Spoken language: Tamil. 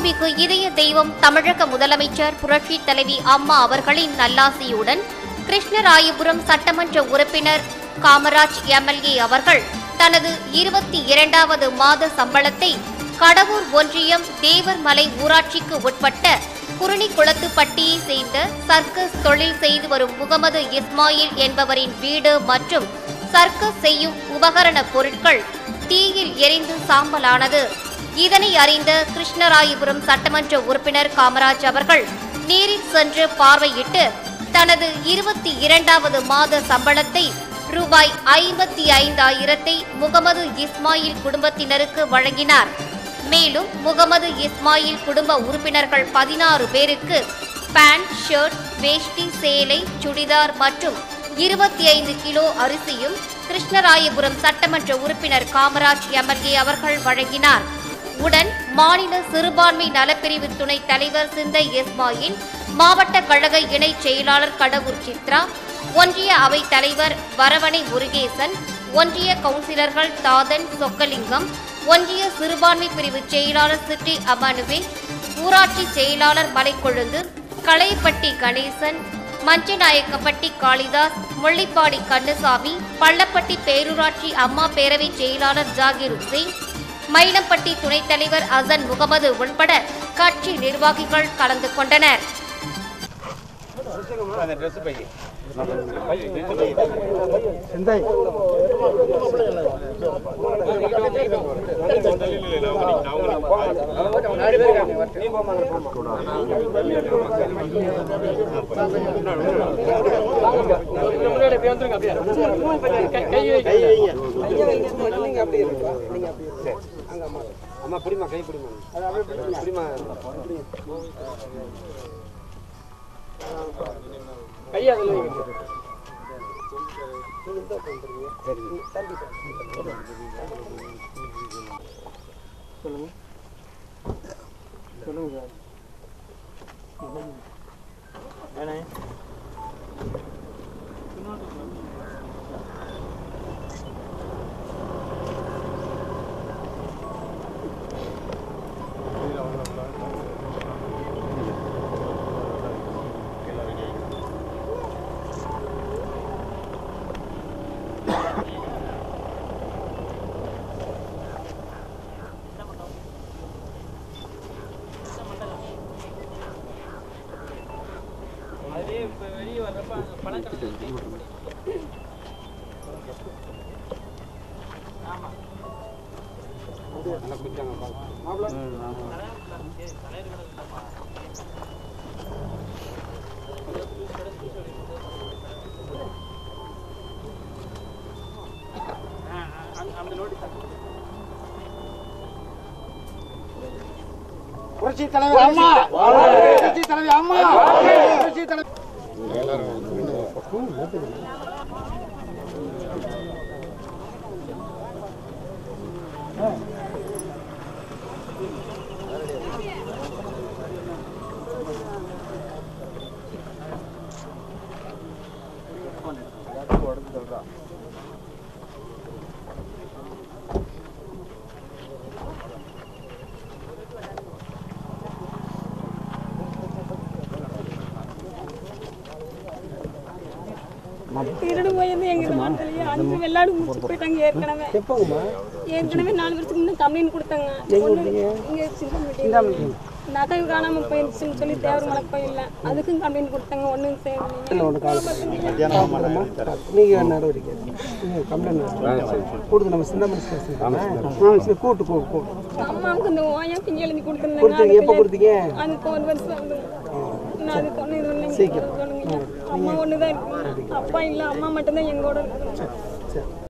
அருள்மிகு இதய தெய்வம் தமிழக முதலமைச்சர் புரட்சி தலைவி அம்மா அவர்களின் நல்லாசியுடன் கிருஷ்ணராயபுரம் சட்டமன்ற உறுப்பினர் காமராஜ் எம்எல்ஏ அவர்கள் தனது இருபத்தி இரண்டாவது மாத சம்பளத்தை கடவூர் ஒன்றியம் தேவர்மலை ஊராட்சிக்கு உட்பட்ட குருணிக்குளத்துப்பட்டியை சேர்ந்த சர்க்கஸ் தொழில் செய்து வரும் முகமது இஸ்மாயில் என்பவரின் வீடு மற்றும் சர்க்கஸ் செய்யும் உபகரண பொருட்கள் தீயில் எரிந்து சாம்பலானது இதனை அறிந்த கிருஷ்ணராயபுரம் சட்டமன்ற உறுப்பினர் காமராஜ் அவர்கள் நேரில் சென்று பார்வையிட்டு தனது இருபத்தி இரண்டாவது மாத சம்பளத்தை ரூபாய் ஐம்பத்தி ஐந்தாயிரத்தை முகமது இஸ்மாயில் குடும்பத்தினருக்கு வழங்கினார் மேலும் முகமது இஸ்மாயில் குடும்ப உறுப்பினர்கள் பதினாறு பேருக்கு பேண்ட் ஷர்ட் வேஷ்டி சேலை சுடிதார் மற்றும் இருபத்தி ஐந்து கிலோ அரிசியும் கிருஷ்ணராயபுரம் சட்டமன்ற உறுப்பினர் காமராஜ் எம்எல்ஏ அவர்கள் வழங்கினார் உடன் மாநில சிறுபான்மை நலப்பிரிவு துணைத் தலைவர் சிந்தை இஸ்மாயில் மாவட்ட கழக இணைச் செயலாளர் கடவுர் சித்ரா ஒன்றிய அவைத் தலைவர் வரவணை முருகேசன் ஒன்றிய கவுன்சிலர்கள் தாதன் சொக்கலிங்கம் ஒன்றிய சிறுபான்மை பிரிவு செயலாளர் சிட்டி அமானுவே ஊராட்சி செயலாளர் மலைக்கொழுந்து களையப்பட்டி கணேசன் மஞ்சநாயக்கப்பட்டி காளிதாஸ் முள்ளிப்பாடி கண்ணுசாமி பள்ளப்பட்டி பேரூராட்சி அம்மா பேரவை செயலாளர் ஜாகிர் உசேன் மயிலம்பட்டி துணைத் தலைவர் அசன் முகமது உட்பட கட்சி நிர்வாகிகள் கலந்து கொண்டனர் அந்த ட்ரெஸ் பை செந்தாய் அம்மா பிடிமா கை பிடிமா பிடிமா சொல்லுங்க சார் நல்லா குடிச்சாங்க மாப்பிள்ள புரட்சி தலைவர் அம்மா புரட்சி தலைவர் அம்மா புரட்சி தலைவர் திருடு போயிருந்து எங்க நாட்டிலேயே அஞ்சு வெள்ளாடு முடிச்சு போயிட்டாங்க ஏற்கனவே ஏற்கனவே நாலு வருஷத்துக்கு முன்னே கம்ப்ளைண்ட் கொடுத்தாங்க ஒண்ணு இங்க சிந்தாமணி நகை காணாம போயிருச்சுன்னு சொல்லி தேவர் மலை கோயில்ல அதுக்கும் கம்ப்ளைண்ட் கொடுத்தாங்க ஒண்ணும் செய்யலைங்க நீங்க நடவடிக்கை நீங்க கம்ப்ளைண்ட் கொடுத்து நம்ம சிந்தாமணி ஸ்டேஷன் கூட்டு கூ கூ அம்மாவுக்கு இந்த ஓயா பிஞ்சு எழுதி கொடுத்தீங்க கொடுத்துருந்தாங்க எப்போ கொடுத்தீங்க அதுக்கு ஒரு வருஷம் ஆகுது நான் அதுக்கு ஒண்ணு இது இல்லைங்க சொல்லுங்க அம்மா ஒண்ணுதான் இருக்கு அப்பா இல்ல அம்மா மட்டும்தான் எங்கூட இருக்கு சரி